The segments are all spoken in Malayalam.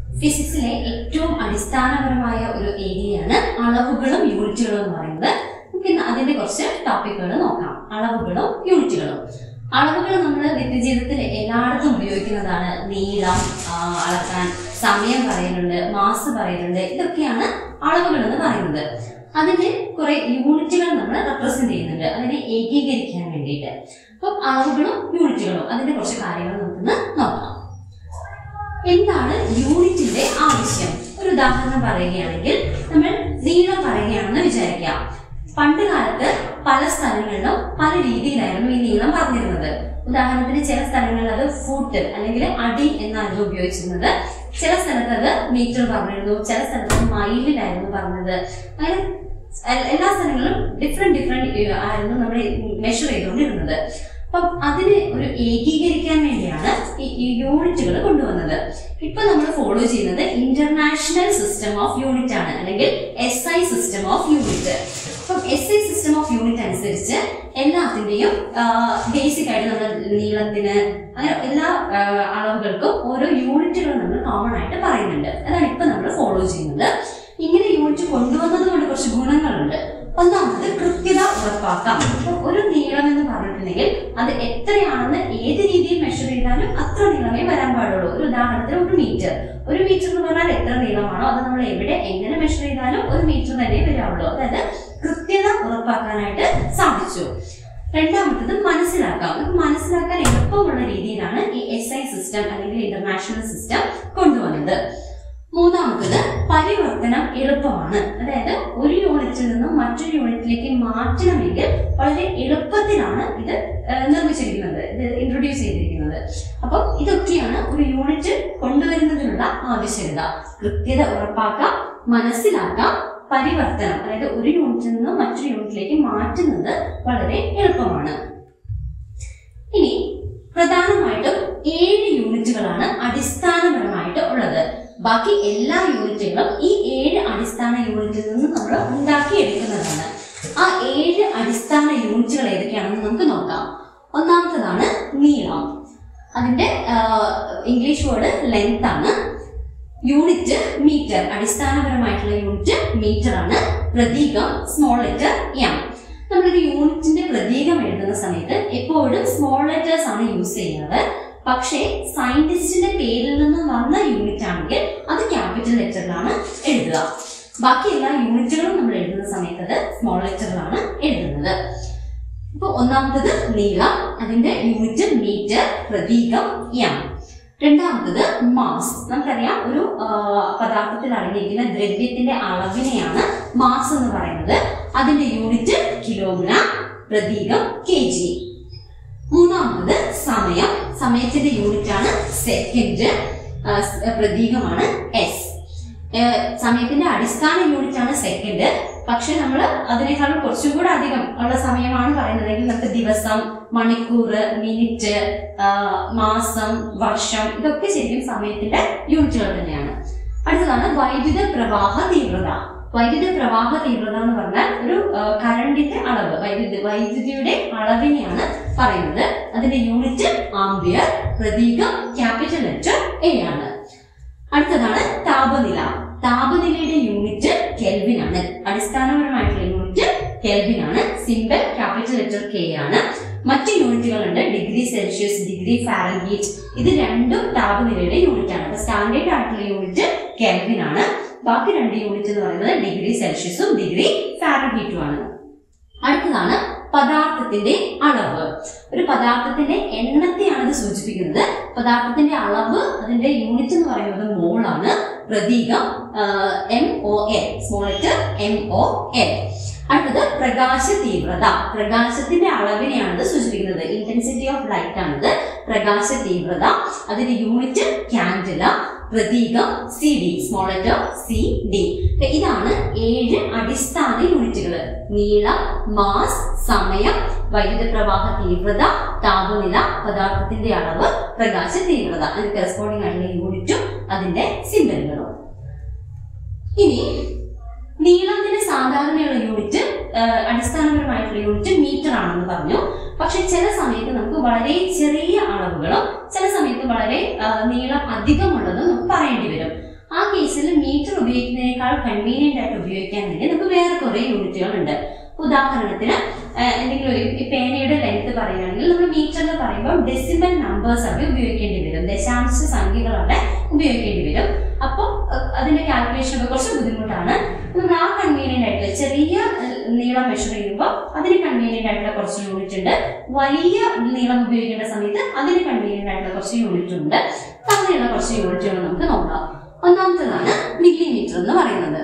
ഫിസിക്സിലെ ഏറ്റവും അടിസ്ഥാനപരമായ ഒരു ഏരിയയാണ് അളവുകളും യൂണിറ്റുകളും എന്ന് പറയുന്നത് നമുക്ക് ഇന്ന് അതിന്റെ കുറച്ച് ടോപ്പിക്കുകൾ നോക്കാം അളവുകളും യൂണിറ്റുകളും അളവുകൾ നമ്മൾ നിത്യജീവിതത്തിൽ എല്ലായിടത്തും ഉപയോഗിക്കുന്നതാണ് നീളം ആ, അളക്കാൻ സമയം പറയുന്നുണ്ട് മാസ് പറയുന്നുണ്ട് ഇതൊക്കെയാണ് അളവുകൾ എന്ന് പറയുന്നത് അതിന് കുറെ യൂണിറ്റുകൾ നമ്മൾ റെപ്രസെന്റ് ചെയ്യുന്നുണ്ട് അതിനെ ഏകീകരിക്കാൻ വേണ്ടിയിട്ട് അപ്പം അളവുകളും യൂണിറ്റുകളും അതിന്റെ കുറച്ച് കാര്യങ്ങൾ നമുക്കിന്ന് നോക്കാം എന്താണ് യൂണിറ്റിന്റെ ആവശ്യം ഒരു ഉദാഹരണം പറയുകയാണെങ്കിൽ നമ്മൾ നീളം പറയുകയാണെന്ന് വിചാരിക്കാം പണ്ട് കാലത്ത് പല സ്ഥലങ്ങളിലും പല രീതിയിലായിരുന്നു ഈ നീളം പറഞ്ഞിരുന്നത് ഉദാഹരണത്തിന് ചില സ്ഥലങ്ങളിൽ അത് ഫൂട്ട് അല്ലെങ്കിൽ അടി എന്നായിരുന്നു ഉപയോഗിച്ചിരുന്നത് ചില സ്ഥലത്ത് അത് മീറ്റർ പറഞ്ഞിരുന്നു ചില സ്ഥലത്ത് മൈലിലായിരുന്നു പറഞ്ഞത് അങ്ങനെ എ- എല്ലാ സ്ഥലങ്ങളിലും ഡിഫറെന്റ് ഡിഫറെന്റ് ആയിരുന്നു നമ്മൾ മെഷർ ചെയ്തുകൊണ്ടിരുന്നത് അപ്പം അതിനെ ഒരു ഏകീകരിക്കാൻ വേണ്ടിയാണ് ഈ ഈ യൂണിറ്റുകൾ കൊണ്ടുവന്നത് ഇപ്പൊ നമ്മൾ ഫോളോ ചെയ്യുന്നത് ഇന്റർനാഷണൽ സിസ്റ്റം ഓഫ് യൂണിറ്റ് ആണ് അല്ലെങ്കിൽ S I system of unit അപ്പം S I system of unit അനുസരിച്ച് എല്ലാത്തിന്റെയും ബേസിക് ആയിട്ട് നമ്മൾ നീളത്തിന് അങ്ങനെ എല്ലാ ആ, അളവുകൾക്കും ഓരോ യൂണിറ്റുകൾ നമ്മൾ കോമൺ ആയിട്ട് പറയുന്നുണ്ട് അതാണ് ഇപ്പൊ നമ്മൾ ഫോളോ ചെയ്യുന്നത് ഇങ്ങനെ യൂണിറ്റ് കൊണ്ടുവന്നത് കൊണ്ട് കുറച്ച് ഗുണങ്ങളുണ്ട് ഒന്നാമത് കൃത്യത ഉറപ്പാക്കാം ഇപ്പൊ ഒരു നീളം എന്ന് പറഞ്ഞിട്ടുണ്ടെങ്കിൽ അത് എത്രയാണെന്ന് ഏത് രീതിയിൽ മെഷർ ചെയ്താലും അത്ര നീളമേ വരാൻ പാടുള്ളൂ ഒരു ഉദാഹരണത്തിന് ഒരു മീറ്റർ ഒരു മീറ്റർ എന്ന് പറഞ്ഞാൽ എത്ര നീളമാണോ അത് നമ്മൾ എവിടെ എങ്ങനെ മെഷർ ചെയ്താലും ഒരു മീറ്റർ തന്നെ വരാവുള്ളൂ അതായത് കൃത്യത ഉറപ്പാക്കാനായിട്ട് സാധിച്ചു രണ്ടാമത്തത് മനസ്സിലാക്കാം നമുക്ക് മനസ്സിലാക്കാൻ എളുപ്പമുള്ള രീതിയിലാണ് ഈ എസ് ഐ സിസ്റ്റം അല്ലെങ്കിൽ ഇന്റർനാഷണൽ സിസ്റ്റം കൊണ്ടുവന്നത് മൂന്നാമത്തത് പരിവർത്തനം എളുപ്പമാണ് അതായത് ഒരു യൂണിറ്റിൽ നിന്നും മറ്റൊരു യൂണിറ്റിലേക്ക് മാറ്റണമെങ്കിൽ വളരെ എളുപ്പത്തിലാണ് ഇത് ആ, നിർമ്മിച്ചിരിക്കുന്നത് ഇത് ഇൻട്രൊഡ്യൂസ് ചെയ്തിരിക്കുന്നത് അപ്പം ഇതൊക്കെയാണ് ഒരു യൂണിറ്റ് കൊണ്ടുവരുന്നതിനുള്ള ആവശ്യകത കൃത്യത ഉറപ്പാക്കാം മനസ്സിലാക്കാം പരിവർത്തനം അതായത് ഒരു യൂണിറ്റിൽ നിന്നും മറ്റൊരു യൂണിറ്റിലേക്ക് മാറ്റുന്നത് വളരെ എളുപ്പമാണ് ഇനി പ്രധാനമായിട്ടും ഏഴ് യൂണിറ്റുകളാണ് അടിസ്ഥാനപരമായിട്ട് ഉള്ളത് ബാക്കി എല്ലാ യൂണിറ്റുകളും ഈ ഏഴ് അടിസ്ഥാന യൂണിറ്റിൽ നിന്ന് നമ്മൾ ഉണ്ടാക്കിയെടുക്കുന്നതാണ് ആ ഏഴ് അടിസ്ഥാന യൂണിറ്റുകൾ ഏതൊക്കെയാണെന്ന് നമുക്ക് നോക്കാം ഒന്നാമത്തതാണ് നീളം അതിന്റെ ആ, ഇംഗ്ലീഷ് വേർഡ് ലെങ്ത് ആണ് യൂണിറ്റ് മീറ്റർ അടിസ്ഥാനപരമായിട്ടുള്ള യൂണിറ്റ് മീറ്റർ ആണ് പ്രതീകം സ്മോൾ ലെറ്റർ എം നമ്മളൊരു യൂണിറ്റിന്റെ പ്രതീകം എഴുതുന്ന സമയത്ത് എപ്പോഴും സ്മോൾ ലെറ്റേഴ്സ് ആണ് യൂസ് ചെയ്യുന്നത് പക്ഷേ സയന്റിസ്റ്റിന്റെ പേരിൽ നിന്ന് വന്ന യൂണിറ്റ് ആണെങ്കിൽ അത് ക്യാപിറ്റൽ ലെറ്ററിലാണ് എഴുതുക ബാക്കി എല്ലാ യൂണിറ്റുകളും നമ്മൾ എഴുതുന്ന സമയത്ത് അത് സ്മോൾ ലെറ്ററിലാണ് എഴുതുന്നത് ഇപ്പൊ ഒന്നാമത്തത് നീളം അതിന്റെ യൂണിറ്റ് മീറ്റർ പ്രതീകം എം രണ്ടാമത്തത് മാസ് നമുക്കറിയാം ഒരു ആ, പദാർത്ഥത്തിൽ അടങ്ങിയിരിക്കുന്ന ദ്രവ്യത്തിന്റെ അളവിനെയാണ് മാസ് എന്ന് പറയുന്നത് അതിന്റെ യൂണിറ്റ് കിലോഗ്രാം പ്രതീകം കെ ജി മൂന്നാമത് സമയം സമയത്തിന്റെ യൂണിറ്റ് ആണ് സെക്കൻഡ് പ്രതീകമാണ് എസ് സമയത്തിന്റെ അടിസ്ഥാന യൂണിറ്റ് ആണ് സെക്കൻഡ് പക്ഷെ നമ്മൾ അതിനേക്കാളും കുറച്ചും കൂടെ അധികം ഉള്ള സമയമാണ് പറയുന്നതെങ്കിൽ നമുക്ക് ദിവസം മണിക്കൂർ മിനിറ്റ് ആ, മാസം വർഷം ഇതൊക്കെ ശരിക്കും സമയത്തിന്റെ യൂണിറ്റുകൾ തന്നെയാണ് അടുത്തതാണ് വൈദ്യുത പ്രവാഹ തീവ്രത വൈദ്യുത പ്രവാഹ തീവ്രത എന്ന് പറഞ്ഞാൽ ഒരു ആ, കറണ്ടിന്റെ അളവ് വൈദ്യുതി വൈദ്യുതിയുടെ അളവിനെയാണ് പറയുന്നത് അതിന്റെ യൂണിറ്റ് ആംബിയർ പ്രതീകം ക്യാപിറ്റൽ ലെറ്റർ എ ആണ് അടുത്തതാണ് താപനില താപനിലയുടെ യൂണിറ്റ് കെൽവിൻ ആണ് അടിസ്ഥാനപരമായിട്ടുള്ള യൂണിറ്റ് കെൽവിൻ ആണ് സിമ്പിൾ ക്യാപിറ്റൽ ലെറ്റർ കെ ആണ് മറ്റ് യൂണിറ്റുകളുണ്ട് ഡിഗ്രി സെൽഷ്യസ് ഡിഗ്രി ഫാരൻഹീറ്റ് ഇത് രണ്ടും താപനിലയുടെ യൂണിറ്റ് ആണ് അപ്പൊ സ്റ്റാൻഡേർഡ് ആയിട്ടുള്ള യൂണിറ്റ് കെൽവിൻ ആണ് ബാക്കി രണ്ട് യൂണിറ്റ് എന്ന് പറയുന്നത് ഡിഗ്രി സെൽഷ്യസും ഡിഗ്രി ഫാരൻഹീറ്റും ആണ് അടുത്തതാണ് പദാർത്ഥത്തിന്റെ അളവ് ഒരു പദാർത്ഥത്തിന്റെ എണ്ണത്തെയാണ് ഇത് സൂചിപ്പിക്കുന്നത് പദാർത്ഥത്തിന്റെ അളവ് അതിന്റെ യൂണിറ്റ് എന്ന് പറയുന്നത് മോൾ ആണ് പ്രതീകം M O L small letter M O L അടുത്തത് പ്രകാശ തീവ്രത പ്രകാശത്തിന്റെ അളവിനെയാണ് ഇത് സൂചിപ്പിക്കുന്നത് ഇന്റൻസിറ്റി ഓഫ് ലൈറ്റ് ആണിത് പ്രകാശ തീവ്രത അതിന്റെ യൂണിറ്റ് ക്യാൻഡില പ്രതീകം C D small letter C D ഇതാണ് ഏഴ് അടിസ്ഥാന യൂണിറ്റുകൾ നീളം മാസ് സമയം വൈദ്യുത പ്രവാഹ തീവ്രത താപനില പദാർത്ഥത്തിന്റെ അളവ് പ്രകാശ തീവ്രത അതിന് കറസ്പോണ്ടിങ് ആയിട്ടുള്ള യൂണിറ്റും അതിന്റെ സിമ്പലുകളും ഇനി നീളത്തിന് സാധാരണയുള്ള യൂണിറ്റ് ആ, അടിസ്ഥാനപരമായിട്ടുള്ള യൂണിറ്റ് മീറ്റർ ആണെന്ന് പറഞ്ഞു പക്ഷെ ചില സമയത്ത് നമുക്ക് വളരെ ചെറിയ അളവുകളും ചില സമയത്ത് വളരെ ആ, നീളം അധികമുള്ളതും നമുക്ക് പറയേണ്ടി വരും ആ കേസിൽ മീറ്റർ ഉപയോഗിക്കുന്നതിനേക്കാൾ കൺവീനിയന്റ് ആയിട്ട് ഉപയോഗിക്കാൻ വേണ്ടി നമുക്ക് വേറെ കുറെ യൂണിറ്റുകൾ ഉണ്ട് ഉദാഹരണത്തിന് ആ, എന്തെങ്കിലും ഒരു ഈ പേനയുടെ ലെങ്ത് പറയുകയാണെങ്കിൽ നമ്മൾ മീറ്റർ എന്ന് പറയുമ്പോൾ ഡെസിമൽ നമ്പേഴ്സ് ഒക്കെ ഉപയോഗിക്കേണ്ടി വരും ദശാംശ സംഖ്യകളവിടെ ഉപയോഗിക്കേണ്ടി വരും അപ്പോൾ അതിന്റെ കാൽക്കുലേഷൻ ഒക്കെ കുറച്ച് ബുദ്ധിമുട്ടാണ് നമ്മൾ ആ കൺവീനിയന്റ് ആയിട്ടുള്ള ചെറിയ ആ, നീളം മെഷർ ചെയ്യുമ്പോൾ അതിന് കൺവീനിയന്റ് ആയിട്ടുള്ള കുറച്ച് യൂണിറ്റ് ഉണ്ട് വലിയ നീളം ഉപയോഗിക്കേണ്ട സമയത്ത് അതിന് കൺവീനിയന്റ് ആയിട്ടുള്ള കുറച്ച് യൂണിറ്റ് ഉണ്ട് അങ്ങനെയുള്ള കുറച്ച് യൂണിറ്റുകൾ നമുക്ക് നോക്കാം ഒന്നാമത്തേതാണ് മില്ലിമീറ്റർ എന്ന് പറയുന്നത്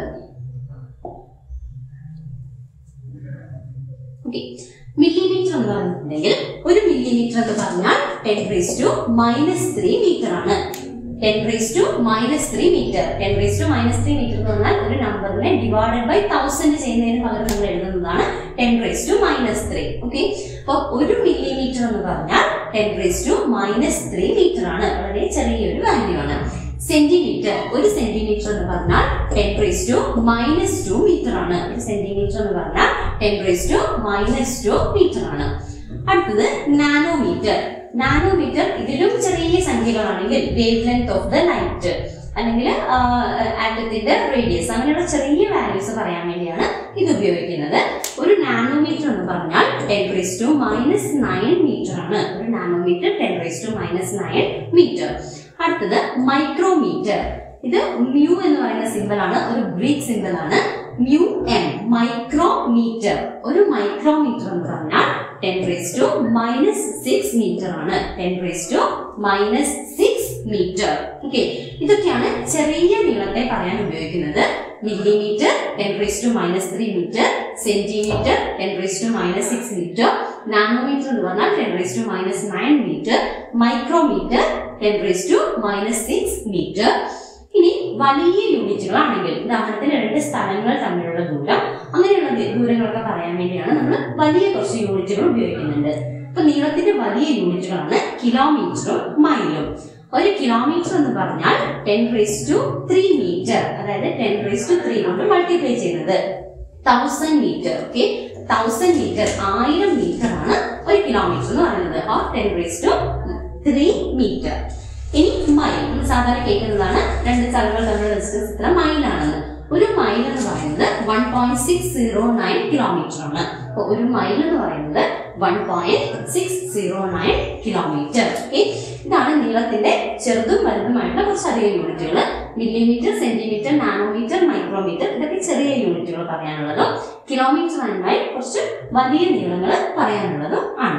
ഓക്കെ മില്ലിമീറ്റർ എന്ന് പറഞ്ഞിട്ടുണ്ടെങ്കിൽ ഒരു മില്ലിമീറ്റർ എന്ന് പറഞ്ഞാൽ ten raise to minus three metre ആണ് ten raise to minus three metre ten raise to minus three metre എന്ന് പറഞ്ഞാൽ ഒരു നമ്പറിനെ ഡിവൈഡഡ് ബൈ തൗസൻഡ് ചെയ്യുന്നതിന് പകരം നമ്മൾ എഴുതുന്നതാണ് ten raise to minus three okay അപ്പോൾ ഒരു മില്ലിമീറ്റർ എന്ന് പറഞ്ഞാൽ ten raise to minus three metre ആണ് വളരെ ചെറിയൊരു വാല്യൂ ആണ് സെന്റിമീറ്റർ ഒരു സെന്റിമീറ്റർ എന്ന് പറഞ്ഞാൽ ten raise to minus two metre ആണ് ഒരു സെന്റിമീറ്റർ എന്ന് പറഞ്ഞാൽ ten raise to minus two metre ആണ് അടുത്തത് നാനോമീറ്റർ നാനോമീറ്റർ ഇതിലും ചെറിയ സംഖ്യകളാണെങ്കിൽ wavelength of the light അല്ലെങ്കിൽ ആറ്റത്തിന്റെ റേഡിയസ് അങ്ങനെയുള്ള ചെറിയ വാല്യൂസ് പറയാൻ വേണ്ടിയാണ് ഇത് ഉപയോഗിക്കുന്നത് ഒരു നാനോമീറ്റർ എന്ന് പറഞ്ഞാൽ ten raise to minus nine metre ആണ് ഒരു nanometre ten raise to minus nine metre അടുത്തത് മൈക്രോമീറ്റർ ഇത് മ്യൂ എന്ന് പറയുന്ന സിമ്പിൾ ആണ് ഒരു ഗ്രീക്ക് സിമ്പിൾ ആണ് മ്യൂ എം മൈക്രോമീറ്റർ ഒരു മൈക്രോമീറ്റർ എന്ന് പറഞ്ഞാൽ ten raise to minus six metre ആണ് ten raise to minus six metre okay ഇതൊക്കെയാണ് ചെറിയ നീളത്തെ പറയാൻ ഉപയോഗിക്കുന്നത് millimetre ten raise to minus three metre centimetre ten raise to minus six metre nanometre എന്ന് പറഞ്ഞാൽ ten raise to minus nine metre micrometre ten raise to minus six metre ഇനി വലിയ യൂണിറ്റുകളാണെങ്കിൽ ഉദാഹരണത്തിന് രണ്ട് സ്ഥലങ്ങൾ തമ്മിലുള്ള ദൂരം അങ്ങനെയുള്ള ദി- ദൂരങ്ങളൊക്കെ പറയാൻ വേണ്ടിയാണ് നമ്മൾ വലിയ കുറച്ച് യൂണിറ്റുകൾ ഉപയോഗിക്കുന്നുണ്ട് അപ്പൊ നീളത്തിന്റെ വലിയ യൂണിറ്റുകളാണ് കിലോമീറ്ററും മൈലും ഒരു കിലോമീറ്റർ എന്ന് പറഞ്ഞാൽ ten raise to three metre അതായത് ടെൻ റേസ് ടു ത്രീ കൊണ്ട് മൾട്ടിപ്ലൈ ചെയ്യുന്നത് thousand metre okay thousand metre ആയിരം മീറ്റർ ആണ് ഒരു കിലോമീറ്റർ എന്ന് പറയുന്നത് ആ ten raise to three metre ഇനി മൈൽ നമ്മൾ സാധാരണ കേൾക്കുന്നതാണ് രണ്ട് സ്ഥലങ്ങൾ തമ്മിലുള്ള ഡിസ്റ്റൻസ് ഇത്ര മൈലാണെന്ന് ഒരു മൈൽ എന്ന് പറയുന്നത് one point six zero nine kilometre ആണ് അപ്പൊ ഒരു മൈൽ എന്ന് പറയുന്നത് one point six zero nine kilometre okay ഇതാണ് നീളത്തിന്റെ ചെറുതും വലുതുമായിട്ടുള്ള കുറച്ചധികം യൂണിറ്റുകൾ മില്ലിമീറ്റർ സെന്റിമീറ്റർ നാനോമീറ്റർ മൈക്രോമീറ്റർ ഇതൊക്കെ ചെറിയ യൂണിറ്റുകൾ പറയാനുള്ളതും കിലോമീറ്റർ ആൻഡ് മൈൽ കുറച്ച് വലിയ നീളങ്ങൾ പറയാനുള്ളതും ആണ്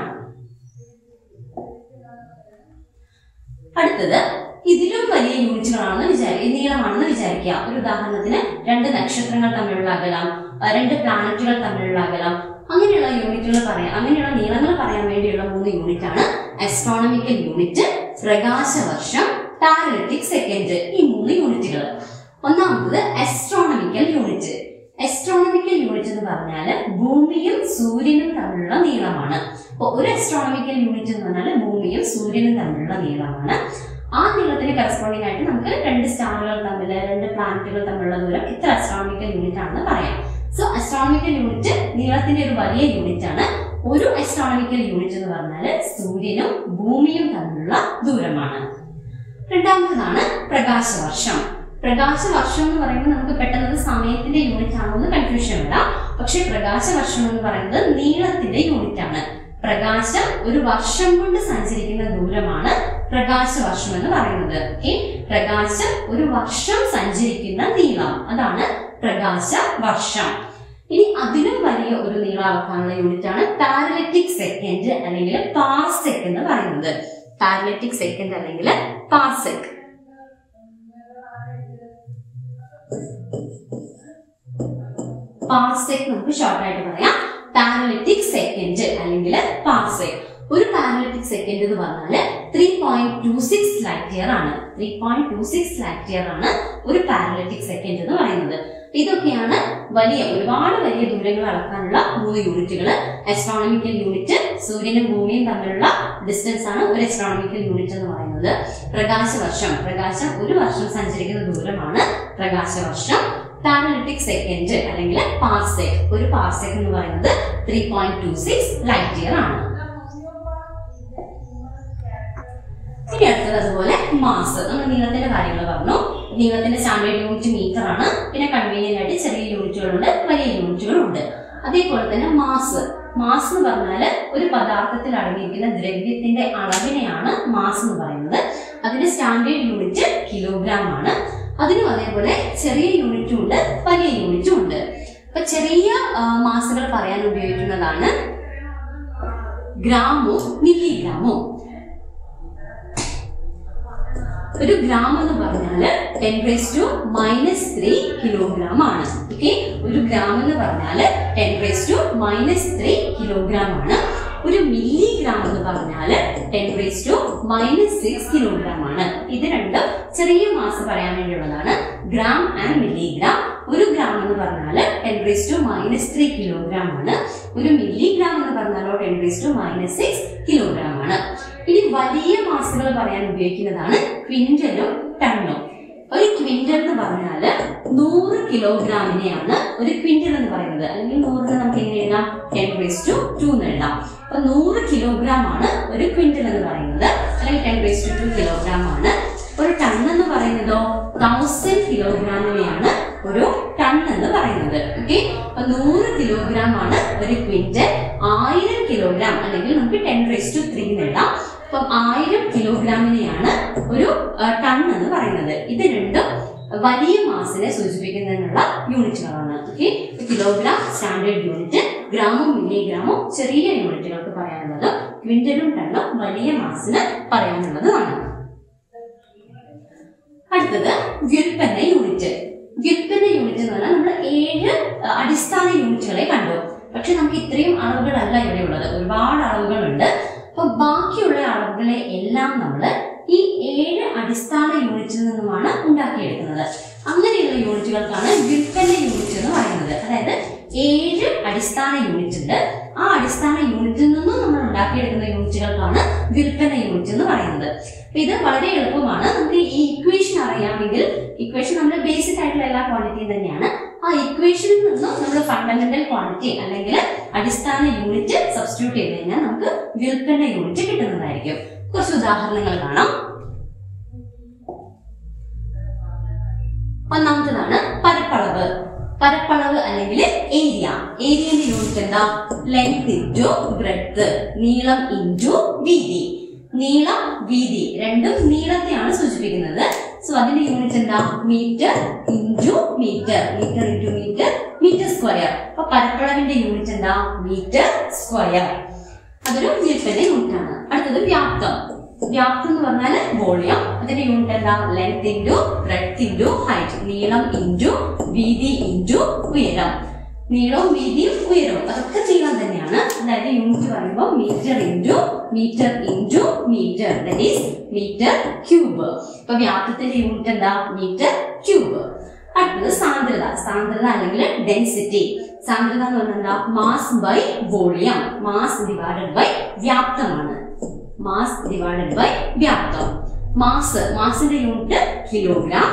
അടുത്തത് ഇതിലും വലിയ യൂണിറ്റുകളാണെന്ന് വിചാരിക്കുക നീളമാണെന്ന് വിചാരിക്കുക ഒരു ഉദാഹരണത്തിന് രണ്ട് നക്ഷത്രങ്ങൾ തമ്മിലുള്ള അകലം ആ, രണ്ട് പ്ലാനറ്റുകൾ തമ്മിലുള്ള അകലം അങ്ങനെയുള്ള യൂണിറ്റുകൾ പറയാം അങ്ങനെയുള്ള നീളങ്ങൾ പറയാൻ വേണ്ടിയുള്ള മൂന്ന് യൂണിറ്റ് ആണ് അസ്ട്രോണമിക്കൽ യൂണിറ്റ് പ്രകാശവർഷം പാരലറ്റിക് സെക്കൻഡ് ഈ മൂന്ന് യൂണിറ്റുകൾ ഒന്നാമത്തത് അസ്ട്രോണമിക്കൽ യൂണിറ്റ് അസ്ട്രോണമിക്കൽ യൂണിറ്റ് എന്ന് പറഞ്ഞാൽ ഭൂമിയും സൂര്യനും തമ്മിലുള്ള നീളമാണ് അപ്പോൾ ഒരു അസ്ട്രോണമിക്കൽ യൂണിറ്റ് എന്ന് പറഞ്ഞാൽ ഭൂമിയും സൂര്യനും തമ്മിലുള്ള നീളമാണ് ആ നീളത്തിന് കറസ്പോണ്ടിങ് ആയിട്ട് നമുക്ക് രണ്ട് സ്റ്റാറുകൾ തമ്മിൽ രണ്ട് പ്ലാനറ്റുകൾ തമ്മിലുള്ള ദൂരം ഇത്ര അസ്ട്രോണമിക്കൽ യൂണിറ്റ് ആണെന്ന് പറയാം സോ അസ്ട്രോണമിക്കൽ യൂണിറ്റ് നീളത്തിന്റെ ഒരു വലിയ യൂണിറ്റ് ആണ് ഒരു അസ്ട്രോണമിക്കൽ യൂണിറ്റ് എന്ന് പറഞ്ഞാൽ സൂര്യനും ഭൂമിയും തമ്മിലുള്ള ദൂരമാണ് രണ്ടാമത്തതാണ് പ്രകാശവർഷം പ്രകാശവർഷം എന്ന് പറയുമ്പോൾ നമുക്ക് പെട്ടെന്ന് അത് സമയത്തിന്റെ യൂണിറ്റ് ആണോ എന്ന് കൺഫ്യൂഷൻ വരാം പക്ഷെ പ്രകാശവർഷം എന്ന് പറയുന്നത് നീളത്തിന്റെ യൂണിറ്റ് ആണ് പ്രകാശം ഒരു വർഷം കൊണ്ട് സഞ്ചരിക്കുന്ന ദൂരമാണ് പ്രകാശവർഷം എന്ന് പറയുന്നത് ഓക്കെ പ്രകാശം ഒരു വർഷം സഞ്ചരിക്കുന്ന നീളം അതാണ് പ്രകാശ വർഷം ഇനി അതിലും വലിയ ഒരു നീളം അളക്കാനുള്ള യൂണിറ്റ് ആണ് പാരലറ്റിക് സെക്കൻഡ് അല്ലെങ്കിൽ പാർസെക് എന്ന് പറയുന്നത് പാരലറ്റിക് സെക്കൻഡ് അല്ലെങ്കിൽ പാർസെക് പാർസെക് നമുക്ക് ഷോർട്ട് ആയിട്ട് പറയാം പാരലറ്റിക് സെക്കൻഡ് അല്ലെങ്കിൽ പാർസെക് ഒരു പാരലറ്റിക് സെക്കൻഡ് എന്ന് പറഞ്ഞാല് three point two six light year ആണ് three point two six light year ആണ് ഒരു പാരലറ്റിക് സെക്കൻഡ് എന്ന് പറയുന്നത് ഇതൊക്കെയാണ് വലിയ ഒരുപാട് വലിയ ദൂരങ്ങൾ അളക്കാനുള്ള മൂന്ന് യൂണിറ്റുകൾ അസ്ട്രോണമിക്കൽ യൂണിറ്റ് സൂര്യനും ഭൂമിയും തമ്മിലുള്ള ഡിസ്റ്റൻസ് ആണ് ഒരു അസ്ട്രോണമിക്കൽ യൂണിറ്റ് എന്ന് പറയുന്നത് പ്രകാശവർഷം പ്രകാശം ഒരു വർഷം സഞ്ചരിക്കുന്ന ദൂരമാണ് പ്രകാശവർഷം പാരലറ്റിക് സെക്കൻഡ് അല്ലെങ്കിൽ പാർസെക് ഒരു പാർസെക് എന്ന് പറയുന്നത് three point two six light year ആണ് ഇനി അടുത്തത് അതുപോലെ മാസ് നമ്മൾ നീളത്തിന്റെ കാര്യങ്ങൾ പറഞ്ഞു നീളത്തിന്റെ സ്റ്റാൻഡേർഡ് യൂണിറ്റ് മീറ്റർ ആണ് പിന്നെ കൺവീനിയന്റ് ആയിട്ട് ചെറിയ യൂണിറ്റുകളുണ്ട് വലിയ യൂണിറ്റുകളുണ്ട് അതേപോലെ തന്നെ മാസ് മാസ് എന്ന് പറഞ്ഞാല് ഒരു പദാർത്ഥത്തിൽ അടങ്ങിയിരിക്കുന്ന ദ്രവ്യത്തിന്റെ അളവിനെയാണ് മാസ് എന്ന് പറയുന്നത് അതിന്റെ സ്റ്റാൻഡേർഡ് യൂണിറ്റ് കിലോഗ്രാം ആണ് അതിനും അതേപോലെ ചെറിയ യൂണിറ്റും ഉണ്ട് വലിയ യൂണിറ്റും ഉണ്ട് അപ്പൊ ചെറിയ മാസുകൾ പറയാൻ ഉപയോഗിക്കുന്നതാണ് ഗ്രാമും മില്ലിഗ്രാമും ഒരു ഗ്രാം എന്ന് പറഞ്ഞാല് ten raise to minus three kilogram ആണ് ഓക്കെ ഒരു ഗ്രാം എന്ന് പറഞ്ഞാല് ten raise to minus three kilogram ആണ് ഒരു മില്ലിഗ്രാം എന്ന് പറഞ്ഞാല് ten raise to minus six kilogram ആണ് ഇത് രണ്ടും ചെറിയ മാസ് പറയാൻ വേണ്ടിയുള്ളതാണ് ഗ്രാം ആൻഡ് മില്ലിഗ്രാം ഒരു ഗ്രാം എന്ന് പറഞ്ഞാല് ten raise to minus three kilogram ആണ് ഒരു മില്ലിഗ്രാം എന്ന് പറഞ്ഞാലോ ten raise to minus six kilogram ആണ് ഇനി വലിയ മാസുകൾ പറയാൻ ഉപയോഗിക്കുന്നതാണ് ക്വിന്റലും ടണ്ണും ഒരു ക്വിന്റൽ എന്ന് പറഞ്ഞാല് നൂറ് കിലോഗ്രാമിനെയാണ് ഒരു ക്വിന്റൽ എന്ന് പറയുന്നത് അല്ലെങ്കിൽ നൂറിന് നമുക്ക് എങ്ങനെ എഴുതാം ടെൻ റേസ് ടു ടു എന്ന് എഴുതാം അപ്പൊ നൂറ് കിലോഗ്രാം ആണ് ഒരു ക്വിന്റൽ എന്ന് പറയുന്നത് അല്ലെങ്കിൽ ten raise to two kilogram ആണ് ഒരു ടൺ എന്ന് പറയുന്നതോ തൗസൻഡ് കിലോഗ്രാമിനെയാണ് ഒരു ടൺ എന്ന് പറയുന്നത് ഓക്കെ അപ്പൊ നൂറ് കിലോഗ്രാം ആണ് ഒരു ക്വിന്റൽ ആയിരം കിലോഗ്രാം അല്ലെങ്കിൽ നമുക്ക് ടെൻ റേസ് ടു ത്രീ എഴുതാം അപ്പം ആയിരം കിലോഗ്രാമിനെയാണ് ഒരു ടൺ എന്ന് പറയുന്നത് ഇത് രണ്ടും വലിയ മാസിനെ സൂചിപ്പിക്കുന്നതിനുള്ള യൂണിറ്റുകളാണ് ഓക്കെ കിലോഗ്രാം സ്റ്റാൻഡേർഡ് യൂണിറ്റ് ഗ്രാമും മില്ലിഗ്രാമും ചെറിയ യൂണിറ്റുകൾക്ക് പറയാനുള്ളത് ക്വിന്റലും ടണ്ണും വലിയ മാസിന് പറയാനുള്ളതാണ് അടുത്തത് വ്യുൽപ്പന്ന യൂണിറ്റ് വ്യുൽപ്പന്ന യൂണിറ്റ് എന്ന് പറഞ്ഞാൽ നമ്മൾ ഏഴ് അഹ്, അടിസ്ഥാന യൂണിറ്റുകളെ കണ്ടു പക്ഷെ നമുക്ക് ഇത്രയും അളവുകളല്ല ഇവിടെ ഉള്ളത് ഒരുപാട് അളവുകളുണ്ട് അപ്പൊ ബാക്കിയുള്ള അളവുകളെ എല്ലാം നമ്മൾ ഈ ഏഴ് അടിസ്ഥാന യൂണിറ്റിൽ നിന്നുമാണ് ഉണ്ടാക്കിയെടുക്കുന്നത് അങ്ങനെയുള്ള യൂണിറ്റുകൾക്കാണ് വ്യുൽപ്പന്ന യൂണിറ്റ് എന്ന് പറയുന്നത് അതായത് ഏഴ് അടിസ്ഥാന യൂണിറ്റ് ഉണ്ട് ആ അടിസ്ഥാന യൂണിറ്റിൽ നിന്നും നമ്മൾ ഉണ്ടാക്കിയെടുക്കുന്ന യൂണിറ്റുകൾക്കാണ് വ്യുൽപ്പന്ന യൂണിറ്റ് എന്ന് പറയുന്നത് അപ്പൊ ഇത് വളരെ എളുപ്പമാണ് നമുക്ക് ഈ ഇക്വേഷൻ അറിയാമെങ്കിൽ ഇക്വേഷൻ നമ്മുടെ ബേസിക് ആയിട്ടുള്ള എല്ലാ ക്വാണ്ടിറ്റിയും തന്നെയാണ് ആ ഇക്വേഷനിൽ നിന്നും നമ്മൾ ഫണ്ടമെന്റൽ ക്വാണ്ടിറ്റി അല്ലെങ്കിൽ അടിസ്ഥാന യൂണിറ്റ് സബ്സ്റ്റിറ്റ്യൂട്ട് ചെയ്ത് കഴിഞ്ഞാൽ നമുക്ക് വ്യുൽപ്പന്ന യൂണിറ്റ് കിട്ടുന്നതായിരിക്കും കുറച്ച് ഉദാഹരണങ്ങൾ കാണാം ഒന്നാമത്തതാണ് പരപ്പളവ് പരപ്പളവ് അല്ലെങ്കിൽ ഏരിയ ഏരിയന്റെ യൂണിറ്റ് എന്താ ലെങ്ത് ഇൻറ്റു ബ്രെഡ്ത്ത് നീളം ഇൻറ്റു വീതി നീളം വീതി രണ്ടും നീളത്തെയാണ് സൂചിപ്പിക്കുന്നത് സോ അതിന്റെ യൂണിറ്റ് എന്താ metre into metre metre into metre metre square അപ്പൊ പരപ്പളവിന്റെ യൂണിറ്റ് എന്താ മീറ്റർ സ്ക്വയർ അതൊരു വ്യുൽപ്പന്ന യൂണിറ്റ് ആണ് അടുത്തത് വ്യാപ്തം വ്യാപ്തം എന്ന് പറഞ്ഞാൽ വോളിയം അതിന്റെ യൂണിറ്റ് എന്താ length into breadth into height നീളം ഇൻറ്റു വീതി ഇൻറ്റു ഉയരം നീളവും വീതിയും ഉയരവും അതൊക്കെ നീളം തന്നെയാണ് അതായത് യൂണിറ്റ് പറയുമ്പോൾ metre into metre into metre that is metre cube ഇപ്പൊ വ്യാപ്തത്തിന്റെ യൂണിറ്റ് എന്താ മീറ്റർ ക്യൂബ് അടുത്തത് സാന്ദ്രത സാന്ദ്രത അല്ലെങ്കിൽ ഡെൻസിറ്റി സാന്ദ്രത എന്ന് പറഞ്ഞാൽ എന്താ mass by volume mass divided by വ്യാപ്തമാണ് മാസ് ഡിവൈഡഡ് ബൈ വ്യാപ്തം മാസ് മാസിന്റെ യൂണിറ്റ് കിലോഗ്രാം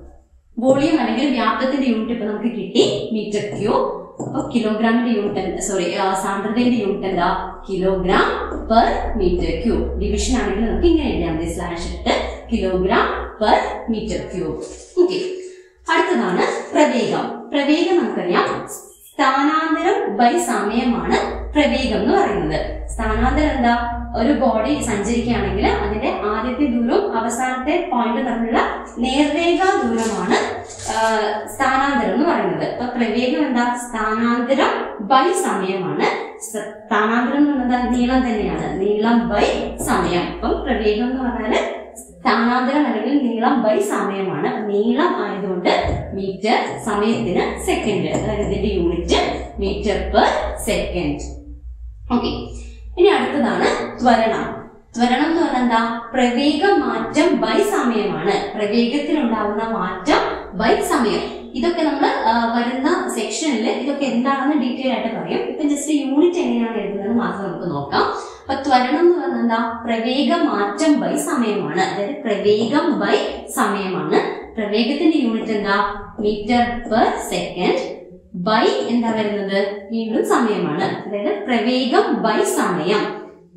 വോളിയം അല്ലെങ്കിൽ വ്യാപ്തത്തിന്റെ യൂണിറ്റ് ഇപ്പൊ നമുക്ക് കിട്ടി മീറ്റർ ക്യൂബ് അപ്പൊ കിലോഗ്രാമിന്റെ യൂണിറ്റ് സോറി സാന്ദ്രതയുടെ യൂണിറ്റ് എന്താ kilogram per metre cube division ആണെങ്കിൽ നമുക്ക് ഇങ്ങനെ എഴുതാം മതി സ്ലാഷ് ഇട്ട് kilogram per metre cube okay അടുത്തതാണ് പ്രവേഗം പ്രവേഗം നമുക്കറിയാം സ്ഥാനാന്തരം ബൈ സമയമാണ് പ്രവേഗം എന്ന് പറയുന്നത് സ്ഥാനാന്തരം എന്താ ഒരു ബോഡി സഞ്ചരിക്കുകയാണെങ്കിൽ അതിന്റെ ആദ്യത്തെ ദൂരവും അവസാനത്തെ പോയിന്റ് തമ്മിലുള്ള നേർരേഖ ദൂരമാണ് ആ, സ്ഥാനാന്തരം എന്ന് പറയുന്നത് അപ്പൊ പ്രവേഗം എന്താ സ്ഥാനാന്തരം ബൈ സമയമാണ് സ- സ്ഥാനാന്തരം എന്ന് പറയുന്നത് നീളം തന്നെയാണ് നീളം ബൈ സമയം അപ്പം പ്രവേഗം എന്ന് പറഞ്ഞാല് സ്ഥാനാന്തരം അല്ലെങ്കിൽ നീളം ബൈ സമയമാണ് നീളം ആയതുകൊണ്ട് മീറ്റർ സമയത്തിന് സെക്കൻഡ് അതായത് ഇതിന്റെ unit metre per second okay ഇനി അടുത്തതാണ് ത്വരണം ത്വരണം എന്ന് പറഞ്ഞാൽ എന്താ പ്രവേഗ മാറ്റം ബൈ സമയമാണ് പ്രവേഗത്തിൽ ഉണ്ടാകുന്ന മാറ്റം ബൈ സമയം ഇതൊക്കെ നമ്മൾ വരുന്ന സെക്ഷനിൽ ഇതൊക്കെ എന്താണെന്ന് ഡീറ്റെയിൽ ആയിട്ട് പറയും ഇപ്പൊ ജസ്റ്റ് യൂണിറ്റ് എങ്ങനെയാണ് എഴുതുന്നത് മാത്രം നമുക്ക് നോക്കാം അപ്പൊ ത്വരണം എന്ന് പറഞ്ഞാൽ എന്താ പ്രവേഗ മാറ്റം ബൈ സമയമാണ് അതായത് പ്രവേഗം ബൈ സമയമാണ് പ്രവേഗത്തിന്റെ യൂണിറ്റ് എന്താ മീറ്റർ പെർ സെക്കൻഡ് ബൈ എന്താ വരുന്നത് വീണ്ടും സമയമാണ് അതായത് പ്രവേഗം ബൈ സമയം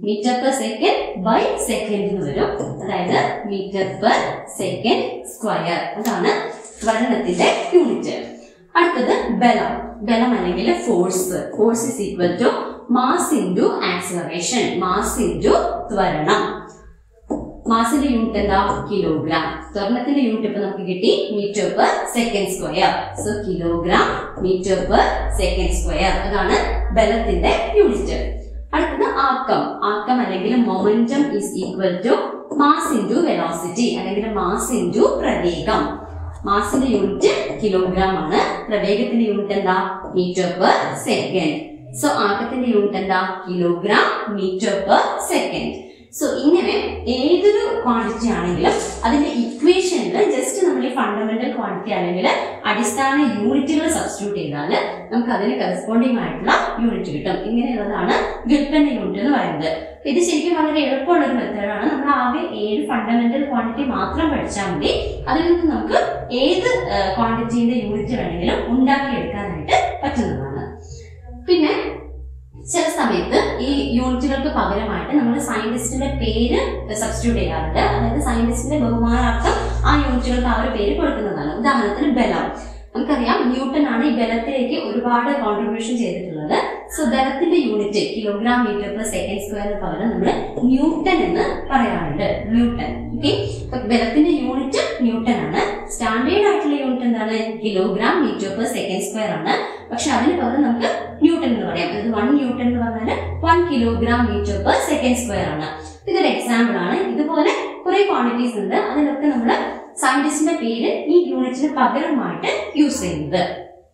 metre per second by second എന്ന് വരും അതായത് മീറ്റർ പെർ സെക്കൻഡ് സ്ക്വയർ അതാണ് ത്വരണത്തിന്റെ യൂണിറ്റ് അടുത്തത് ബലം ബലം അല്ലെങ്കിൽ force force is equal to mass into acceleration mass into ത്വരണം മാസിന്റെ യൂണിറ്റ് എന്താ കിലോഗ്രാം ത്വരണത്തിന്റെ യൂണിറ്റ് ഇപ്പൊ നമുക്ക് കിട്ടി metre per second square so kilogram metre per second square അതാണ് ബലത്തിന്റെ യൂണിറ്റ് അടുത്തത് ആക്കം ആക്കം അല്ലെങ്കിൽ momentum is equal to mass into velocity അല്ലെങ്കിൽ മാസ് ഇൻറ്റു പ്രവേഗം മാസിന്റെ യൂണിറ്റ് കിലോഗ്രാം ആണ് പ്രവേഗത്തിന്റെ യൂണിറ്റ് എന്താ മീറ്റർ പെർ സെക്കൻഡ് സോ ആക്കത്തിന്റെ യൂണിറ്റ് എന്താ kilogram metre per second so ഇങ്ങനെ ഏതൊരു ക്വാണ്ടിറ്റി ആണെങ്കിലും അതിന്റെ ഇക്വേഷനിൽ ജസ്റ്റ് നമ്മൾ ഈ ഫണ്ടമെന്റൽ ക്വാണ്ടിറ്റി അല്ലെങ്കിൽ അടിസ്ഥാന യൂണിറ്റുകൾ സബ്സ്റ്റിറ്റ്യൂട്ട് ചെയ്താൽ നമുക്ക് അതിന് കറസ്പോണ്ടിങ് ആയിട്ടുള്ള യൂണിറ്റ് കിട്ടും ഇങ്ങനെയുള്ളതാണ് വ്യുൽപ്പന്ന യൂണിറ്റ് എന്ന് പറയുന്നത് അപ്പൊ ഇത് ശരിക്കും വളരെ എളുപ്പമുള്ള ഒരു മെത്തേഡാണ് നമ്മൾ ആകെ ഏഴ് ഫണ്ടമെന്റൽ ക്വാണ്ടിറ്റി മാത്രം പഠിച്ചാൽ മതി അതിൽ നിന്ന് നമുക്ക് ഏത് ക്വാണ്ടിറ്റീന്റെ യൂണിറ്റ് വേണമെങ്കിലും ഉണ്ടാക്കിയെടുക്കാനായിട്ട് പറ്റുന്നതാണ് പിന്നെ ചില സമയത്ത് ഈ യൂണിറ്റുകൾക്ക് പകരമായിട്ട് നമ്മൾ സയന്റിസ്റ്റിന്റെ പേര് സബ്സ്റ്റിറ്റ്യൂട്ട് ചെയ്യാറുണ്ട് അതായത് സയന്റിസ്റ്റിന്റെ ബഹുമാനാർത്ഥം ആ യൂണിറ്റുകൾക്ക് ആ ഒരു പേര് കൊടുക്കുന്നതാണ് ഉദാഹരണത്തിന് ബലം നമുക്കറിയാം ന്യൂട്ടൺ ആണ് ഈ ബലത്തിലേക്ക് ഒരുപാട് കോൺട്രിബ്യൂഷൻ ചെയ്തിട്ടുള്ളത് സോ ബലത്തിന്റെ unit kilogram metre per second സ്ക്വയറിന് പകരം നമ്മൾ ന്യൂട്ടൺ എന്ന് പറയാറുണ്ട് ന്യൂട്ടൺ ഓക്കെ അപ്പൊ ബലത്തിന്റെ യൂണിറ്റ് ന്യൂട്ടൺ ആണ് സ്റ്റാൻഡേർഡ് ആയിട്ടുള്ള യൂണിറ്റ് എന്താണ് kilogram metre per second square ആണ് പക്ഷെ അതിന് പകരം നമുക്ക് ന്യൂട്ടൺ എന്ന് പറയാം അതായത് വൺ ന്യൂട്ടൺ എന്ന് പറഞ്ഞാൽ one kilogram metre per second square ആണ് ഇതൊരു എക്സാമ്പിൾ ആണ് ഇതുപോലെ കുറെ ക്വാണ്ടിറ്റീസ് ഉണ്ട് അതിലൊക്കെ നമ്മൾ സയന്റിസ്റ്റിന്റെ പേര് ഈ യൂണിറ്റിന് പകരമായിട്ട് യൂസ് ചെയ്യുന്നത്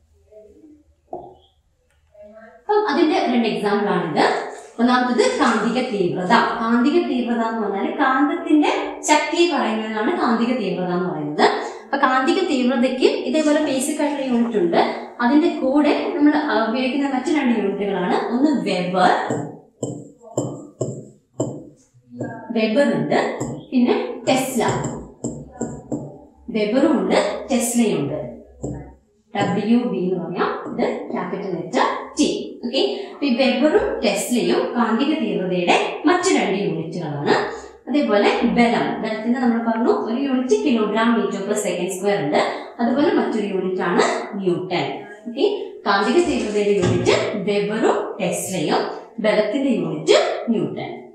അപ്പം അതിന്റെ രണ്ട് എക്സാമ്പിൾ ആണിത് ഒന്നാമത്തത് കാന്തിക തീവ്രത കാന്തിക തീവ്രത എന്ന് പറഞ്ഞാൽ കാന്തത്തിന്റെ ശക്തിയെ പറയുന്നതാണ് കാന്തിക തീവ്രത എന്ന് പറയുന്നത് അപ്പൊ കാന്തിക തീവ്രതയ്ക്ക് ഇതേപോലെ ബേസിക് ആയിട്ടുള്ള യൂണിറ്റ് ഉണ്ട് അതിന്റെ കൂടെ നമ്മൾ ഉപയോഗിക്കുന്ന മറ്റു രണ്ട് യൂണിറ്റുകളാണ് ഒന്ന് വെബർ വെബർ ഉണ്ട് പിന്നെ ടെസ്ല വെബറും ഉണ്ട് ടെസ്ലയും ഉണ്ട് ഡബ്ല്യു ബി എന്ന് പറയാം ഇത് ക്യാപിറ്റൽ ലെറ്റർ ടി ഓക്കെ ഈ വെബറും ടെസ്ലയും കാന്തിക തീവ്രതയുടെ മറ്റു രണ്ട് യൂണിറ്റുകളാണ് അതേപോലെ ബലം ബലത്തിന്റെ നമ്മൾ പറഞ്ഞു ഒരു unit kilogram metre per second square ഉണ്ട് അതുപോലെ മറ്റൊരു യൂണിറ്റ് ആണ് ന്യൂട്ടൺ ഓക്കെ കാന്തിക തീവ്രതയുടെ യൂണിറ്റ് വെബറും ടെസ്ലയും ബലത്തിന്റെ യൂണിറ്റ് ന്യൂട്ടൺ